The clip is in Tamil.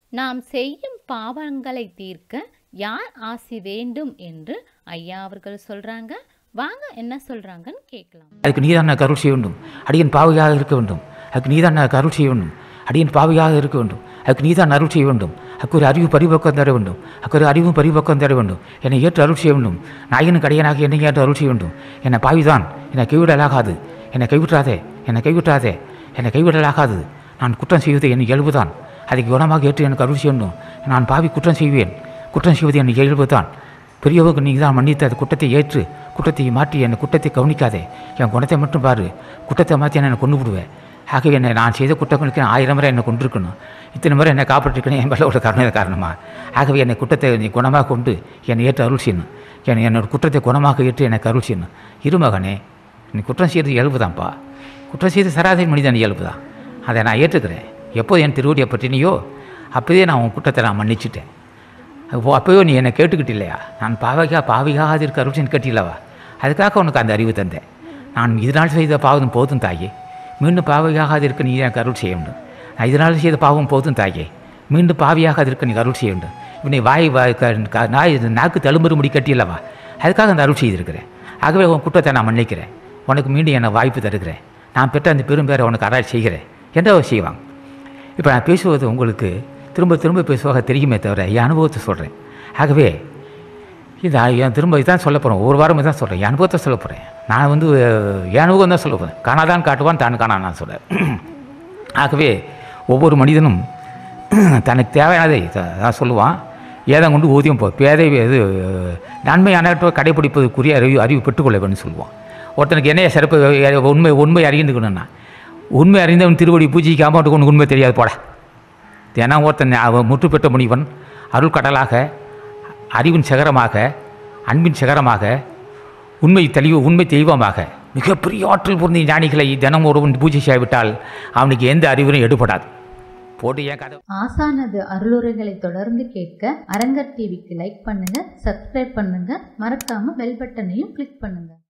நாம் செய்யும் பாவங்களை தீர்க்க யார் ஆசி வேண்டும் என்று ஐயா அவர்கள் சொல்றாங்க வாங்க என்ன சொல்றாங்கன்னு கேட்கலாம் அதுக்கு நீதான் நான் அருள் செய்ய வேண்டும் அடியன் பாவியாக இருக்க வேண்டும் அதுக்கு நீதான் நான் அருள் செய்ய வேண்டும் அடியன் பாவியாக இருக்க வேண்டும் அதுக்கு நீதான் அருள் செய்ய வேண்டும் அதுக்கு ஒரு அறிவு பரிபக்கம் தர வேண்டும் அதுக்கு ஒரு அறிவும் பரிபக்கம் தர வேண்டும் என்னை ஏற்று அருள் செய்ய வேண்டும் நாயனுக்கு அடியனாக என்னை ஏற்று அருள் செய்ய வேண்டும் என்னை பாவிதான் என்னை கைவிடலாகாது என்னை கைவிட்டாதே என்னை கைவிட்டாதே என்னை கைவிடலாகாது நான் குற்றம் செய்வது என் இயல்புதான் அதை குணமாக ஏற்று எனக்கு அருள் செய்ய வேண்டும் நான் பாவி குற்றம் செய்வேன் குற்றம் செய்வது என் இயல்புதான் பெரியவங்க நீ தான் மன்னித்து அந்த குற்றத்தை ஏற்று குற்றத்தை மாற்றி என்னை குற்றத்தை கவனிக்காதே என் குணத்தை மட்டும் பாரு குற்றத்தை மாற்றி என்னை கொண்டு விடுவேன் ஆகவே என்னை நான் செய்த குற்றங்களுக்கு ஆயிரம் முறை என்னை கொண்டிருக்கணும் இத்தனை முறை என்னை காப்பாற்றிருக்கணும் என் மேலே ஒரு கருணை காரணமாக ஆகவே என்னை குற்றத்தை நீ குணமாக கொண்டு என்னை ஏற்று அருள் செய்யணும் என்னை என்னோட குற்றத்தை குணமாக ஏற்று எனக்கு அருள் செய்யணும் இருமகனே நீ குற்றம் செய்கிறது இயல்பு தான்ப்பா குற்றம் செய்து சராசரி மனிதன் இயல்பு தான் அதை நான் ஏற்றுக்கிறேன் எப்போது என் திருவடியை பற்றினியோ அப்போதே நான் உன் குற்றத்தை நான் மன்னிச்சிட்டேன் அப்போ அப்போயோ நீ என்னை கேட்டுக்கிட்டு இல்லையா நான் பாவகா பாவிகாது இருக்க அருள்சன் கேட்டில்லவா அதுக்காக உனக்கு அந்த அறிவு தந்தேன் நான் இதனால் செய்த பாவம் போதும் தாயே மீண்டும் பாவியாகாது இருக்க நீ எனக்கு அருள் செய்ய வேண்டும் நான் இதனால் செய்த பாவம் போதும் தாயே மீண்டும் பாவியாகாது இருக்க நீ அருள் செய்ய வேண்டும் இவனை வாய் வாய் க- க- நாய் இது நாக்கு தழும்புறு முடி கட்டியல்லவா அதுக்காக அந்த அருள் செய்திருக்கிறேன் ஆகவே உன் குற்றத்தை நான் மன்னிக்கிறேன் உனக்கு மீண்டும் என்னை வாய்ப்பு தருகிறேன் நான் பெற்ற அந்த பெரும் பேரை உனக்கு அராய் செய்கிறேன் என்ற செய்வாங்க இப்போ நான் பேசுவது உங்களுக்கு திரும்ப திரும்ப பேசுவாக தெரியுமே தவிர என் அனுபவத்தை சொல்கிறேன் ஆகவே இது என் திரும்ப இதான் சொல்ல போகிறேன் ஒரு வாரம் தான் சொல்கிறேன் என் அனுபவத்தை சொல்ல போகிறேன் நான் வந்து அஹ், என் அனுபவம் தான் சொல்ல போகிறேன் காணாதான் காட்டுவான் தான் காணா நான் சொல்கிறேன் ஆகவே ஒவ்வொரு மனிதனும் தனக்கு தேவையானதை த- தான் சொல்லுவான் ஏதம் கொண்டு ஊதியம் போ பேதை இது நன்மையானவற்றை கடைபிடிப்பதற்குரிய அறிவு அறிவு பெற்றுக்கொள்ள வேண்டும் சொல்லுவான் ஒருத்தனுக்கு என்னைய சிறப்பு உண்மை உண்மை அறிந்துக்கணும்னா உண்மை அறிந்தவன் திருவடி பூஜைக்காம அவனுக்கு உனக்கு உண்மை தெரியாது போட தினம் ஒருத்தன் அவன் முற்று பெற்ற முனிவன் அருள் கடலாக அறிவின் சிகரமாக அன்பின் சிகரமாக உண்மை தெளிவு உண்மை தெய்வமாக மிகப்பெரிய ஆற்றல் பொருந்திய ஞானிகளை தினம் ஒருவன் பூஜை செய்யவிட்டால் அவனுக்கு எந்த அறிவுரையும் எடுபடாது போட்டு ஏன் கதை ஆசானது அருளுரைகளை தொடர்ந்து கேட்க அரங்கர் டிவிக்கு லைக் பண்ணுங்க சப்ஸ்கிரைப் பண்ணுங்க மறக்காம பெல் பட்டனையும் கிளிக் பண்ணுங்க